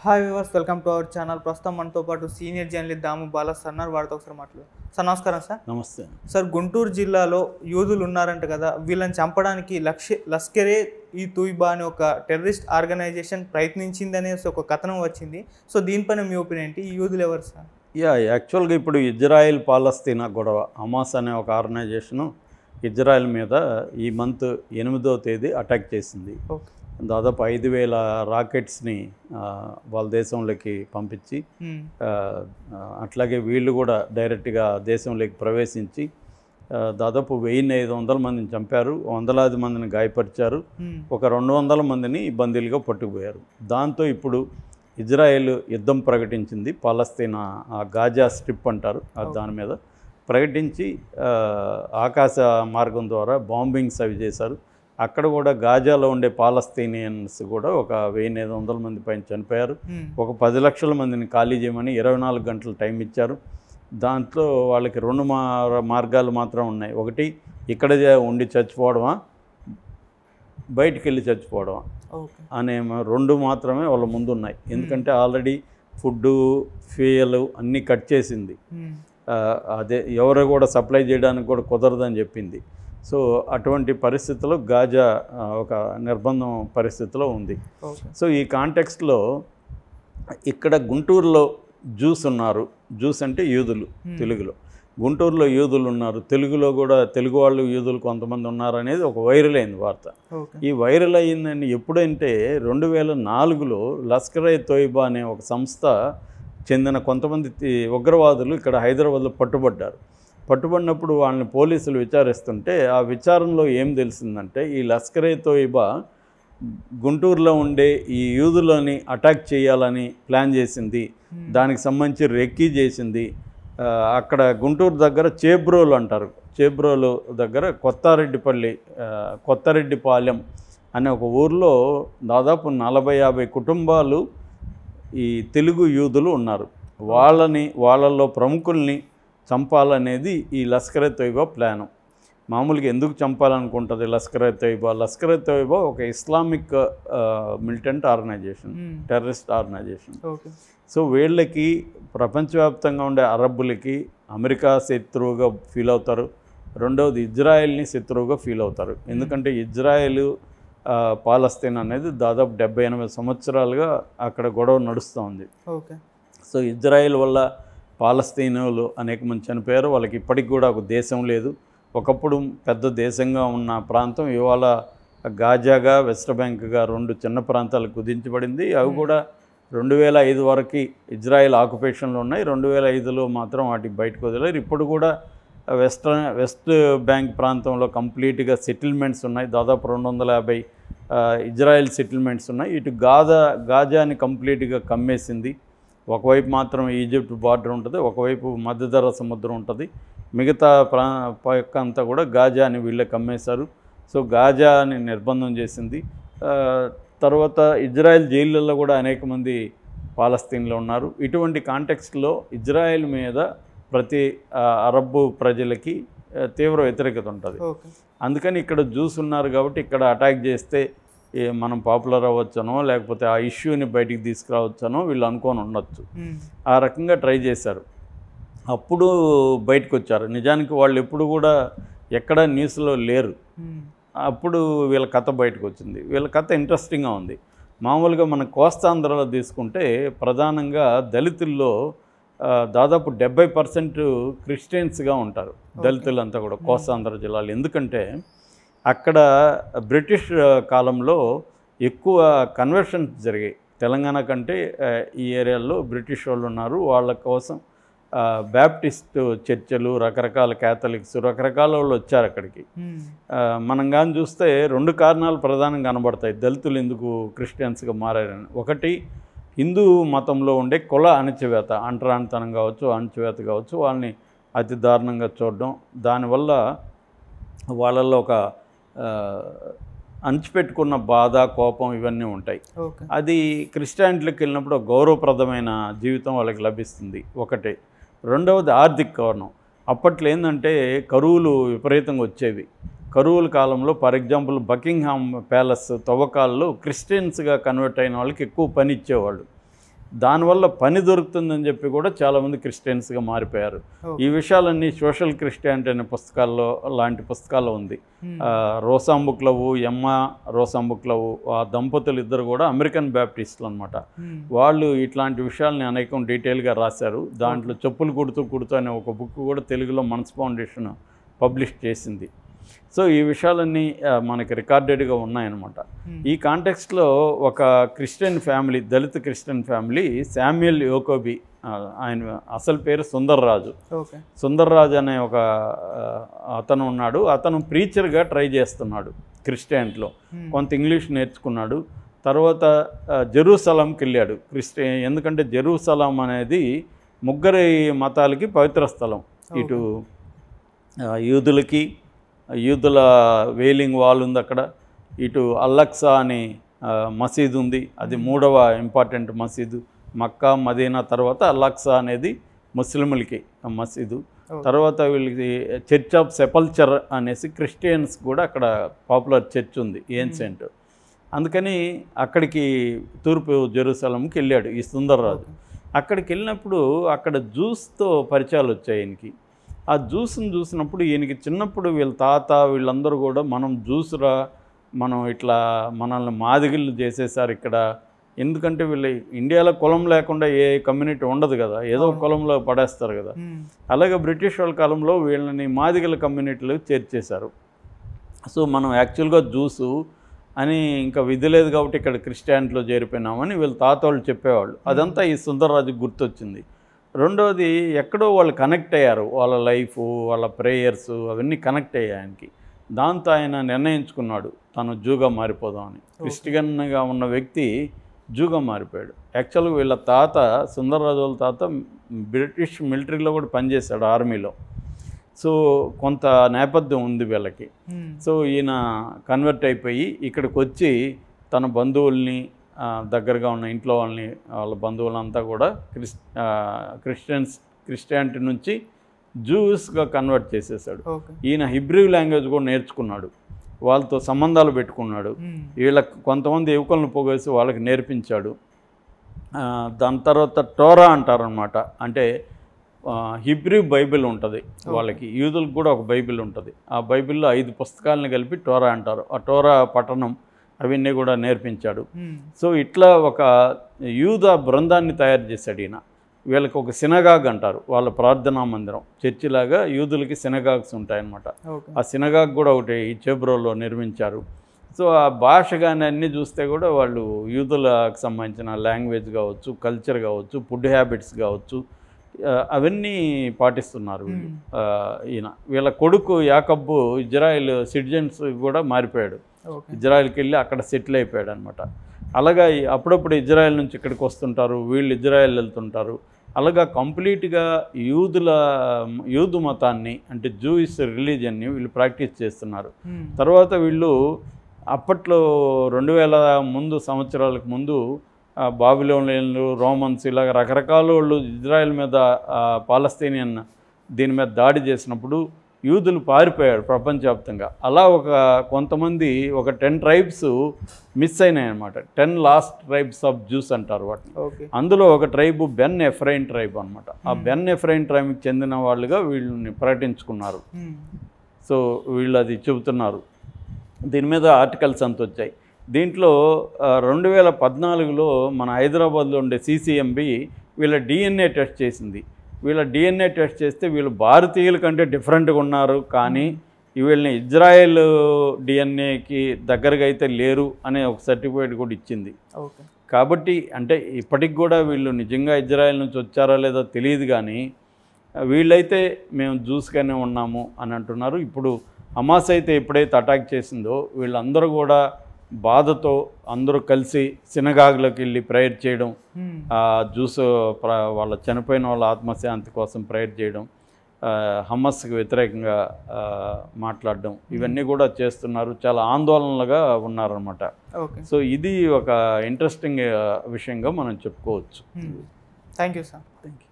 Hi viewers welcome to our channel ప్రస్తుతం మనతో పాటు senior journalist Damu Bala sir ఉన్నారు వారితో ఒకసారి మాట్లాడు సార్ నమస్కారం సార్ నమస్తే సార్ గుంటూరు జిల్లాలో యూదులు ఉన్నారంట కదా వీళ్ళని చంపడానికి లక్ష లష్కరే ఈ తూయిబా అనే ఒక టెర్రరిస్ట్ ఆర్గనైజేషన్ ప్రయత్నించిందనేసి ఒక కథనం వచ్చింది సో దీనిపైన మీ ఒపీనియన్ ఏంటి ఈ యూదులు ఎవరు సార్ యా యాక్చువల్గా ఇప్పుడు ఇజ్రాయెల్ పాలస్తీనా గొడవ హమాస్ అనే ఒక ఆర్గనైజేషను ఇజ్రాయెల్ మీద ఈ మంత్ ఎనిమిదో తేదీ అటాక్ చేసింది ఓకే దాదాపు ఐదు వేల రాకెట్స్ని ఆ, వాళ్ళ దేశంలోకి పంపించి ఆ, ఆ, అట్లాగే వీళ్ళు కూడా డైరెక్ట్గా దేశంలోకి ప్రవేశించి ఆ, దాదాపు వెయ్యి ఐదు వందల మందిని చంపారు వందలాది మందిని గాయపరిచారు ఒక రెండు వందల మందిని బందీలుగా పట్టుకుపోయారు దాంతో ఇప్పుడు ఇజ్రాయెల్ యుద్ధం ప్రకటించింది పాలస్తీనా ఆ గాజా స్ట్రిప్ అంటారు ఆ దాని మీద ప్రకటించి ఆ, ఆకాశ మార్గం ద్వారా బాంబింగ్స్ అవి చేశారు అక్కడ కూడా గాజాలో ఉండే పాలస్తీనియన్స్ కూడా ఒక వెయ్యి ఐదు వందల మంది పైన చనిపోయారు ఒక పది లక్షల మందిని ఖాళీ చేయమని ఇరవై నాలుగు గంటలు టైం ఇచ్చారు దాంట్లో వాళ్ళకి రెండు మా- మార్గాలు మాత్రం ఉన్నాయి ఒకటి ఇక్కడ జ- ఉండి చచ్చిపోవడమా బయటికి వెళ్ళి చచ్చిపోవడమా ఓకే అనే మ- రెండు మాత్రమే వాళ్ళ ముందు ఉన్నాయి ఎందుకంటే ఆల్రెడీ ఫుడ్డు ఫ్యూయల్ అన్నీ కట్ చేసింది ఆ, అదే ఎవరు కూడా సప్లై చేయడానికి కూడా కుదరదని చెప్పింది సో అటువంటి పరిస్థితిలో గాజా ఆ, ఒక నిర్బంధం పరిస్థితిలో ఉంది ఓకే సో ఈ కాంటెక్స్ట్లో ఇక్కడ గుంటూరులో జ్యూస్ ఉన్నారు జ్యూస్ అంటే యూదులు తెలుగులో గుంటూరులో యూదులు ఉన్నారు తెలుగులో కూడా తెలుగు వాళ్ళు యూదులు కొంతమంది ఉన్నారు అనేది ఒక వైరల్ అయింది వార్త ఓకే ఈ వైరల్ అయ్యిందని ఎప్పుడంటే రెండు వేల నాలుగులో లస్కర్ ఏ తోయిబా అనే ఒక సంస్థ చెందిన కొంతమంది తి- ఉగ్రవాదులు ఇక్కడ హైదరాబాద్లో పట్టుబడ్డారు పట్టుబడినప్పుడు వాళ్ళని పోలీసులు విచారిస్తుంటే ఆ విచారణలో ఏం తెలిసిందంటే ఈ లస్కర్ ఏ తోయిబా గుంటూరులో ఉండే ఈ యూదులని అటాక్ చేయాలని ప్లాన్ చేసింది దానికి సంబంధించి రెక్కీ చేసింది ఆ, అక్కడ గుంటూరు దగ్గర చేబ్రోలు అంటారు చేబ్రోలు దగ్గర కొత్తారెడ్డిపల్లి ఆ, కొత్తరెడ్డిపాలెం అనే ఒక ఊర్లో దాదాపు నలభై యాభై కుటుంబాలు ఈ తెలుగు యూదులు ఉన్నారు వాళ్ళని వాళ్ళల్లో ప్రముఖుల్ని చంపాలనేది ఈ లస్కరే తొయ్యబా ప్లాను మామూలుగా ఎందుకు చంపాలనుకుంటుంది లస్కరే తొయ్యబా లస్కరే తొయ్యబా ఒక Islamic militant organisation terrorist organisation okay so వీళ్ళకి ప్రపంచవ్యాప్తంగా ఉండే అరబ్బులకి అమెరికా శత్రువుగా ఫీల్ అవుతారు రెండవది ఇజ్రాయెల్ని శత్రువుగా ఫీల్ అవుతారు ఎందుకంటే ఇజ్రాయెల్ ఆ, పాలస్తీన్ అనేది దాదాపు డెబ్బై ఎనభై సంవత్సరాలుగా అక్కడ గొడవ నడుస్తూ ఉంది ఓకే సో ఇజ్రాయెల్ వల్ల పాలస్తీనులు అనేక మంది చనిపోయారు వాళ్ళకి ఇప్పటికి కూడా ఒక దేశం లేదు ఒకప్పుడు పెద్ద దేశంగా ఉన్న ప్రాంతం ఇవాళ గాజాగా వెస్ట్ బ్యాంక్గా రెండు చిన్న ప్రాంతాలకు కుదించబడింది అవి కూడా రెండు వేల ఐదు వరకు ఇజ్రాయెల్ ఆక్యుపేషన్లో ఉన్నాయి రెండు వేల ఐదులో మాత్రం వాటికి బయటకు వదిలేరు ఇప్పుడు కూడా వెస్ట్ వెస్ట్ బ్యాంక్ ప్రాంతంలో కంప్లీట్గా సెటిల్మెంట్స్ ఉన్నాయి దాదాపు రెండు వందల యాభై ఆ, ఇజ్రాయెల్ సెటిల్మెంట్స్ ఉన్నాయి ఇటు గాజా గాజాని కంప్లీట్గా కమ్మేసింది ఒకవైపు మాత్రం ఈజిప్ట్ బార్డర్ ఉంటుంది ఒకవైపు మధ్యధర సముద్రం ఉంటుంది మిగతా ప్రా పక్క అంతా కూడా గాజాని వీళ్ళే కమ్మేశారు సో గాజాని నిర్బంధం చేసింది ఆ, తర్వాత ఇజ్రాయెల్ జైళ్ళల్లో కూడా అనేక మంది పాలస్తీన్లో ఉన్నారు ఇటువంటి కాంటెక్స్ట్లో ఇజ్రాయెల్ మీద ప్రతి ఆ, అరబ్బు ప్రజలకి ఆ, తీవ్ర వ్యతిరేకత ఉంటుంది ఓకే అందుకని ఇక్కడ జ్యూస్ ఉన్నారు కాబట్టి ఇక్కడ అటాక్ చేస్తే ఏ మనం పాపులర్ అవ్వచ్చనో లేకపోతే ఆ ఇష్యూని బయటికి తీసుకురావచ్చనో వీళ్ళు అనుకొని ఉండొచ్చు ఆ రకంగా ట్రై చేశారు అప్పుడు బయటకు వచ్చారు నిజానికి వాళ్ళు ఎప్పుడు కూడా ఎక్కడ న్యూస్లో లేరు అప్పుడు వీళ్ళ కథ బయటకు వచ్చింది వీళ్ళ కథ ఇంట్రెస్టింగ్గా ఉంది మామూలుగా మన కోస్తాంధ్రలో తీసుకుంటే ప్రధానంగా దళితుల్లో ఆ, దాదాపు డెబ్బై పర్సెంట్ క్రిస్టియన్స్గా ఉంటారు దళితులంతా కూడా కోస్తాంధ్ర జిల్లాలో ఎందుకంటే అక్కడ బ్రిటిష్ ఆ, కాలంలో ఎక్కువ కన్వర్షన్స్ జరిగాయి తెలంగాణ కంటే ఆ, ఈ ఏరియాలో బ్రిటిష్ వాళ్ళు ఉన్నారు వాళ్ళ కోసం ఆ, బ్యాప్టిస్ట్ చర్చలు రకరకాల క్యాథలిక్స్ రకరకాల వాళ్ళు వచ్చారు అక్కడికి ఆ, మనం కానీ చూస్తే రెండు కారణాలు ప్రధానంగా కనబడతాయి దళితులు ఎందుకు క్రిస్టియన్స్గా మారారని ఒకటి హిందూ మతంలో ఉండే కుల అణచివేత అంటరానితనం కావచ్చు అణచివేత కావచ్చు వాళ్ళని అతి దారుణంగా చూడడం దానివల్ల వాళ్ళల్లో ఒక ఆ, అణచిపెట్టుకున్న బాధ కోపం ఇవన్నీ ఉంటాయి ఓకే అది క్రిస్టియానిటీలోకి వెళ్ళినప్పుడు ఒక గౌరవప్రదమైన జీవితం వాళ్ళకి లభిస్తుంది ఒకటి రెండవది ఆర్థిక కారణం అప్పట్లో ఏంటంటే కరువులు విపరీతంగా వచ్చేవి కరువుల కాలంలో ఫర్ ఎగ్జాంపుల్ బకింగ్హామ్ ప్యాలెస్ తవ్వకాల్లో క్రిస్టియన్స్గా కన్వర్ట్ అయిన వాళ్ళకి ఎక్కువ పని ఇచ్చేవాళ్ళు దానివల్ల పని దొరుకుతుందని చెప్పి కూడా చాలామంది క్రిస్టియన్స్గా మారిపోయారు ఈ విషయాలన్నీ సోషల్ క్రిస్టియానిటీ అనే పుస్తకాల్లో లాంటి పుస్తకాల్లో ఉంది ఆ, రోసాంబుక్లవు ఎమ్మ రోసాంబుక్లవు ఆ దంపతులు ఇద్దరు కూడా అమెరికన్ బ్యాప్టిస్టులు అనమాట వాళ్ళు ఇట్లాంటి విషయాల్ని అనేకం డీటెయిల్గా రాశారు దాంట్లో చెప్పులు కుడుతూ కుడుతూ అనే ఒక బుక్ కూడా తెలుగులో మనస్ ఫౌండేషన్ పబ్లిష్ చేసింది సో ఈ విషయాలన్నీ ఆ, మనకి రికార్డెడ్గా ఉన్నాయన్నమాట ఈ కాంటెక్స్ట్లో ఒక Christian family Dalit Christian family Samuel Yacobi ఆ, ఆయన అసలు పేరు సుందర్రాజు ఓకే సుందర్రాజు అనే ఒక ఆ, అతను ఉన్నాడు అతను ప్రీచర్గా ట్రై చేస్తున్నాడు క్రిస్టియన్లో కొంత ఇంగ్లీష్ నేర్చుకున్నాడు తర్వాత ఆ, జెరూసలంకి వెళ్ళాడు క్రిస్టి ఎందుకంటే జెరూసలం అనేది ముగ్గురి మతాలకి పవిత్ర స్థలం ఇటు ఆ, యూదులకి యూదుల వేలింగ్ వాల్ ఉంది అక్కడ ఇటు అల్లక్సా అని ఆ, మసీద్ ఉంది అది మూడవ ఇంపార్టెంట్ మసీదు మక్కా మదీనా తర్వాత అల్లక్సా అనేది ముస్లింలకి ఆ మసీదు Okay. తర్వాత వీళ్ళకి చర్చ్ ఆఫ్ సెపల్చర్ అనేసి క్రిస్టియన్స్ కూడా అక్కడ పాపులర్ చర్చ్ ఉంది ఏన్సెంట్ అందుకని అక్కడికి తూర్పు జెరూసలంకి వెళ్ళాడు ఈ సుందర్రాజు అక్కడికి వెళ్ళినప్పుడు అక్కడ జ్యూస్తో పరిచయాలు వచ్చాయి ఈయనకి ఆ జ్యూస్ని చూసినప్పుడు ఈయనకి చిన్నప్పుడు వీళ్ళ తాత వీళ్ళందరూ కూడా మనం జ్యూస్రా మనం ఇట్లా మనల్ని మాదిగిళ్ళు చేసేసారు ఇక్కడ ఎందుకంటే వీళ్ళు ఇండియాలో కులం లేకుండా ఏ కమ్యూనిటీ ఉండదు కదా ఏదో ఒక కులంలో పడేస్తారు కదా అలాగే బ్రిటిష్ వాళ్ళ కాలంలో వీళ్ళని మాదిగల కమ్యూనిటీలో చేర్చేశారు సో మనం యాక్చువల్గా జ్యూసు అని ఇంకా విధి లేదు కాబట్టి ఇక్కడ క్రిస్టియానిటీలో చేరిపోయినామని వీళ్ళ తాత వాళ్ళు చెప్పేవాళ్ళు అదంతా ఈ సుందరరాజుకి గుర్తొచ్చింది రెండోది ఎక్కడో వాళ్ళు కనెక్ట్ అయ్యారు వాళ్ళ లైఫ్ వాళ్ళ ప్రేయర్స్ అవన్నీ కనెక్ట్ అయ్యాయి ఆయనకి దాంతో ఆయన నిర్ణయించుకున్నాడు తను జూగా మారిపోదామని క్రిస్టియన్గా ఉన్న వ్యక్తి జూగా మారిపోయాడు యాక్చువల్గా వీళ్ళ తాత సుందరరాజు వాళ్ళ తాత బ్రిటిష్ మిలిటరీలో కూడా పనిచేశాడు ఆర్మీలో సో కొంత నేపథ్యం ఉంది వీళ్ళకి సో ఈయన కన్వర్ట్ అయిపోయి ఇక్కడికి వచ్చి తన బంధువుల్ని ఆ, దగ్గరగా ఉన్న ఇంట్లో వాళ్ళని వాళ్ళ బంధువులంతా కూడా క్రిస్ ఆ, క్రిస్టియన్స్ క్రిస్టియానిటీ నుంచి జూస్గా కన్వర్ట్ చేసేసాడు ఓకే ఈయన హిబ్రూ లాంగ్వేజ్ కూడా నేర్చుకున్నాడు వాళ్ళతో సంబంధాలు పెట్టుకున్నాడు వీళ్ళకి కొంతమంది యువకులను పోగేసి వాళ్ళకి నేర్పించాడు ఆ, దాని తర్వాత టోరా అంటారనమాట అంటే ఆ, హిబ్రూ బైబిల్ ఉంటుంది వాళ్ళకి యూదులకు కూడా ఒక బైబిల్ ఉంటుంది ఆ బైబిల్లో ఐదు పుస్తకాలను కలిపి టోరా అంటారు ఆ టోరా పఠనం అవన్నీ కూడా నేర్పించాడు సో ఇట్లా ఒక యూద బృందాన్ని తయారు చేశాడు ఈయన వీళ్ళకి ఒక సినగాగ్ అంటారు వాళ్ళ ప్రార్థనా మందిరం చర్చిలాగా యూదులకి సినగాగ్స్ ఉంటాయన్నమాట ఓకే ఆ సినగాగ్ కూడా ఒకటి ఈ చేబ్రోలో నిర్మించారు సో ఆ భాష కానీ అన్నీ చూస్తే కూడా వాళ్ళు యూదులకు సంబంధించిన లాంగ్వేజ్ కావచ్చు కల్చర్ కావచ్చు ఫుడ్ హ్యాబిట్స్ కావచ్చు ఆ, అవన్నీ పాటిస్తున్నారు వీళ్ళు ఆ, ఈయన వీళ్ళ కొడుకు యాకబ్బు ఇజ్రాయెల్ సిటిజన్స్ కూడా మారిపోయాడు ఓకే ఇజ్రాయెల్కి వెళ్ళి అక్కడ సెటిల్ అయిపోయాడు అనమాట అలాగా ఈ అప్పుడప్పుడు ఇజ్రాయెల్ నుంచి ఇక్కడికి వస్తుంటారు వీళ్ళు ఇజ్రాయెల్ వెళ్తుంటారు అలాగా కంప్లీట్గా యూదుల యూదు మతాన్ని అంటే జూయిస్ రిలీజియన్ని వీళ్ళు ప్రాక్టీస్ చేస్తున్నారు తర్వాత వీళ్ళు అప్పట్లో రెండు వేల ముందు సంవత్సరాలకు ముందు ఆ, బాబిలోనియన్లు రోమన్స్ ఇలాగ రకరకాల వాళ్ళు ఇజ్రాయెల్ మీద ఆ, పాలస్తీనియన్ దీని మీద దాడి చేసినప్పుడు యూదులు పారిపోయారు ప్రపంచవ్యాప్తంగా అలా ఒక కొంతమంది ఒక టెన్ ట్రైబ్స్ మిస్ అయినాయి అనమాట ten lost tribes of Jews అంటారు వాటిని ఓకే అందులో ఒక ట్రైబ్ బెన్ ఎఫ్రైన్ ట్రైబ్ అనమాట ఆ బెన్ ఎఫ్రైన్ ట్రైబ్కి చెందిన వాళ్ళుగా వీళ్ళని ప్రకటించుకున్నారు సో వీళ్ళు అది చెబుతున్నారు దీని మీద ఆర్టికల్స్ అంత వచ్చాయి దీంట్లో ఆ, రెండు వేల పద్నాలుగులో మన హైదరాబాద్లో ఉండే సీసీఎంబి వీళ్ళ డిఎన్ఏ టెస్ట్ చేసింది వీళ్ళ డిఎన్ఏ టెస్ట్ చేస్తే వీళ్ళు భారతీయుల కంటే డిఫరెంట్గా ఉన్నారు కానీ వీళ్ళని ఇజ్రాయెల్ డిఎన్ఏకి దగ్గరగా అయితే లేరు అనే ఒక సర్టిఫికేట్ కూడా ఇచ్చింది ఓకే కాబట్టి అంటే ఇప్పటికి కూడా వీళ్ళు నిజంగా ఇజ్రాయెల్ నుంచి వచ్చారా లేదో తెలియదు కానీ వీళ్ళైతే మేము జ్యూస్గానే ఉన్నాము అని అంటున్నారు ఇప్పుడు హమాస్ అయితే ఎప్పుడైతే అటాక్ చేసిందో వీళ్ళందరూ కూడా బాధతో అందరూ కలిసి సినగాగులోకి వెళ్ళి ప్రేయర్ చేయడం ఆ జ్యూస్ ప్ర- వాళ్ళ చనిపోయిన వాళ్ళ ఆత్మశాంతి కోసం ప్రేయర్ చేయడం ఆ, హమస్కి వ్యతిరేకంగా ఆ, మాట్లాడడం ఇవన్నీ కూడా చేస్తున్నారు చాలా ఆందోళనలుగా ఉన్నారన్నమాట ఓకే సో ఇది ఒక ఇంట్రెస్టింగ్ విషయంగా మనం చెప్పుకోవచ్చు thank you sir thank you